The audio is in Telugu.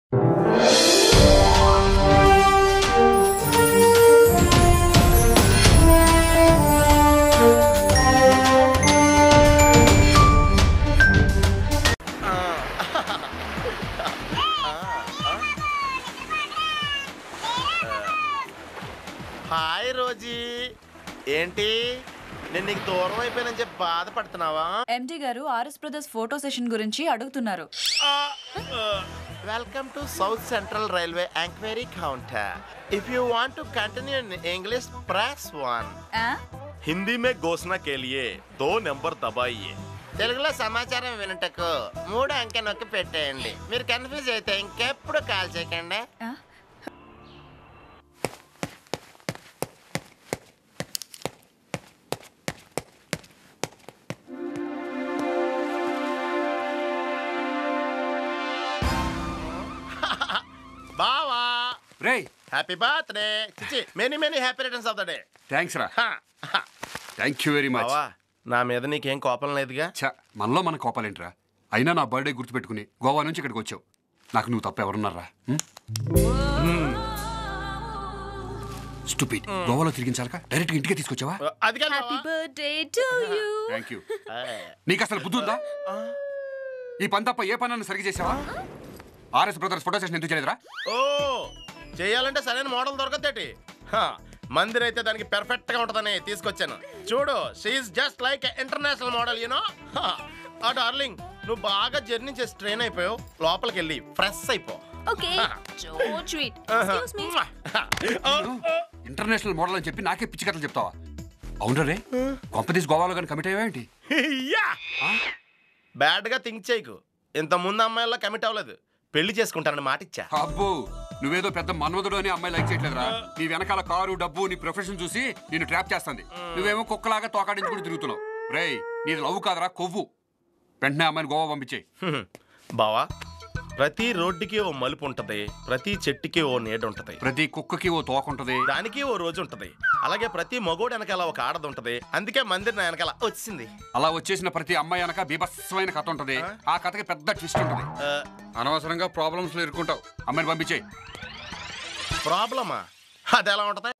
హాయ్ రోజీ ఏంటి నేను నీకు దూరం అయిపోయానని చెప్పి బాధపడుతున్నావా ఎండి గారు ఆర్ఎస్ బ్రదర్స్ ఫోటో సెషన్ గురించి అడుగుతున్నారు welcome to south central railway enquiry counter if you want to continue in English press one ఆ? హిందీ మే ఘోషణ కే లియే దో నెంబర్ దబాయియే తెలుగులో సమాచారం వినటకు మూడు అంకె నొక్కి పెట్టేయండి మీరు కన్ఫ్యూజ్ అయితే ఇంకెప్పుడు కాల్ చేయకండి ఆ? బావా రేయ్ హ్యాపీ బర్త్డే చిచి many many happy returns of the day thanks రా థ్యాంక్ యూ వెరీ మచ్ బావా నా మీద నీకేం కోపం లేదుగా ఛ మనలో మన కోపాలేంట్రా అయినా నా బర్త్డే గుర్తుపెట్టుకుని గోవా నుంచి ఇక్కడికి వచ్చావు నాకు నువ్వు తప్ప ఎవరున్నారా స్టూపిడ్ గోవాలో తిరిగించాలక డైరెక్ట్ ఇంటికే తీసుకొచ్చావా అది కాదు హ్యాపీ బావా. Birthday to you thank you ఆ, నీకు అసలు బుద్ధి ఉందా ఈ పని తప్ప ఏ పని సరిగ్గా చేసావా ఆర్ఎస్ బ్రదర్స్ ఫోటో సెషన్ ఎందుకు చేయలేదురా ఓ చేయాలంటే సరైన మోడల్ దొరకదేటి మందిర్ అయితే దానికి పెర్ఫెక్ట్ గా ఉంటదని తీసుకొచ్చాను చూడు షీఈ్ just like international model you know ఆ డార్లింగ్ నువ్వు బాగా జర్నీ చేసి ట్రైన్ అయిపోయావు లోపలికి వెళ్ళి ఫ్రెష్ అయిపో okay so sweet excuse me international model అని చెప్పి నాకే పిచ్చి కథలు చెప్తావా అవునరా రే కొంపతీస్ గోవాలో కానీ కమిట్ అయ్యావేంటి బ్యాడ్ గా థింక్ చేయకు ఇంత ముందు అమ్మాయిలా కమిట్ అవ్వలేదు పెళ్లి చేసుకుంటానని మాట ఇచ్చా అబ్బో నువ్వేదో పెద్ద మన్మధుడు అని అమ్మాయి లైక్ చేయట్లేదురా నీ వెనకాల కారు డబ్బు నీ ప్రొఫెషన్ చూసి నిన్ను ట్రాప్ చేస్తుంది నువ్వేమో కుక్కలాగా తోకాడించుకుని తిరుగుతున్నావు రేయ్ నీది లవ్ కాదరా కొవ్వు వెంటనే అమ్మాయిని గోవా పంపించే హ్మ్. బావా ప్రతి రోడ్డుకి ఓ మలుపు ఉంటది ప్రతి చెట్టుకి ఓ నీడ ఉంటది ప్రతి కుక్కకి ఓ తోక ఉంటది దానికి ఓ రోజు ఉంటది అలాగే ప్రతి మగోడు వెనకాల ఒక ఆడది ఉంటది అందుకే మందిర్ నా వెనకాల వచ్చింది అలా వచ్చేసిన ప్రతి అమ్మాయి వెనక బీభత్సమైన కథ ఉంటది ఆ కథకి పెద్ద ట్విస్ట్ ఉంటది ఆ, అనవసరంగా ప్రాబ్లమ్స్ లో ఇరుక్కుంటావు అమ్మాయిని పంపించే ప్రాబ్లమా అది ఎలా ఉంటది